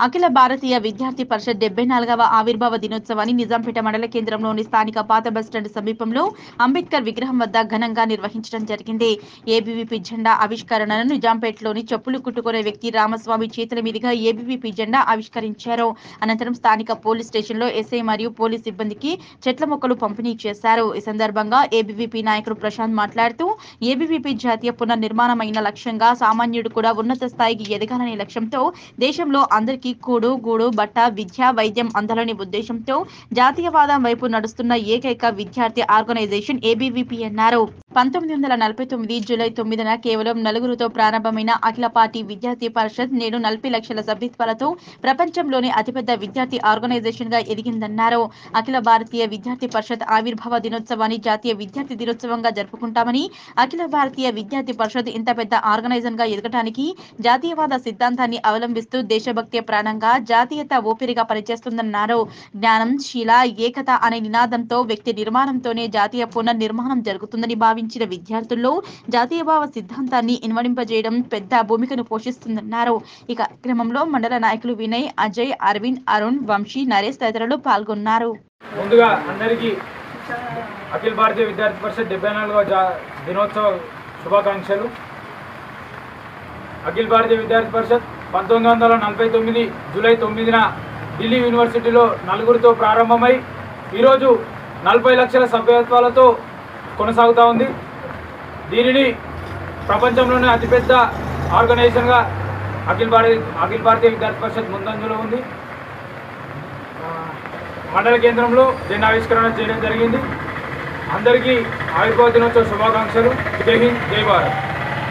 అఖిల భారతీయ విద్యార్థి పరిషత్ డెబ్బై నాలుగవ ఆవిర్భావ దినోత్సవాన్ని నిజాంపేట మండల కేంద్రంలోని స్థానిక పాత బస్టాండ్ సమీపంలో అంబేద్కర్ విగ్రహం వద్ద ఘనంగా నిర్వహించడం జరిగింది ఏబీవీపీ జెండా ఆవిష్కరణను నిజాంపేటలోని చెప్పులు కుట్టుకునే వ్యక్తి రామస్వామి చేతుల మీదుగా ఏబీవీపీ జెండా ఆవిష్కరించారు అనంతరం స్థానిక పోలీస్ స్టేషన్లో ఎస్ఐ మరియు పోలీస్ సిబ్బందికి చెట్ల మొక్కలు పంపిణీ చేశారు ఈ సందర్భంగా ఏబీవీపీ నాయకుడు ప్రశాంత్ మాట్లాడుతూ ఏబీవీపీ జాతీయ పునర్నిర్మాణమైన లక్ష్యంగా సామాన్యుడు కూడా ఉన్నత స్థాయికి ఎదగాలనే లక్ష్యంతో దేశంలో అందరికీ కూడు గూడు బట్ట విద్య వైద్యం అందాలనే ఉద్దేశంతో జాతీయవాదం వైపు నడుస్తున్న ఏకైక విద్యార్థి ఆర్గనైజేషన్ ఏబీవీపీ అన్నారు పంతొమ్మిది వందల నలభై తొమ్మిది జూలై తొమ్మిదిన కేవలం నలుగురుతో ప్రారంభమైన అఖిల పార్టీ విద్యార్థి పరిషత్ నేడు నలభై లక్షల సభ్యత్వాలతో ప్రపంచంలోనే అతిపెద్ద విద్యార్థి ఆర్గనైజేషన్ గా ఎదిగిందన్నారు అఖిల భారతీయ విద్యార్థి పరిషత్ ఆవిర్భావ దినోత్సవాన్ని జాతీయ విద్యార్థి దినోత్సవంగా జరుపుకుంటామని అఖిల భారతీయ విద్యార్థి పరిషత్ ఇంత పెద్ద ఆర్గనైజేషన్ గా ఎదగటానికి జాతీయవాద సిద్ధాంతాన్ని అవలంబిస్తూ దేశభక్తి ప్రాణంగా జాతీయత ఊపిరిగా పనిచేస్తుందన్నారు జ్ఞానం శీల ఏకత అనే నినాదంతో వ్యక్తి నిర్మాణంతోనే జాతీయ పునర్నిర్మాణం జరుగుతుందని భావించిన విద్యార్థుల్లో జాతీయభావ సిద్ధాంతాన్ని ఇన్వడింపజేయడం పెద్ద భూమికను పోషిస్తుందన్నారు ఈ కార్యక్రమంలో మండల నాయకులు వినయ్ అజయ్ అరవింద్ అరుణ్ వంశీ నరేష్ తదితరులు పాల్గొన్నారు ముందుగా అందరికీ అఖిల భారతీయ విద్యార్థి పరిషత్ డెబ్బై నాలుగవ జా దినోత్సవ శుభాకాంక్షలు అఖిల భారతీయ విద్యార్థి పరిషత్ పంతొమ్మిది వందల నలభై తొమ్మిది జూలై తొమ్మిదిన ఢిల్లీ యూనివర్సిటీలో నలుగురితో ప్రారంభమై ఈరోజు నలభై లక్షల సభ్యత్వాలతో కొనసాగుతూ ఉంది దీనిని ప్రపంచంలోనే అతిపెద్ద ఆర్గనైజేషన్గా అఖిల భారతీయ అఖిల భారతీయ విద్యార్థి పరిషత్ ముందంజలో ఉంది ఆ, మండల కేంద్రంలో జెండా ఆవిష్కరణ చేయడం జరిగింది అందరికీ ఆవిర్భావ దినోత్సవ శుభాకాంక్షలు జై హింద్ జై భారత్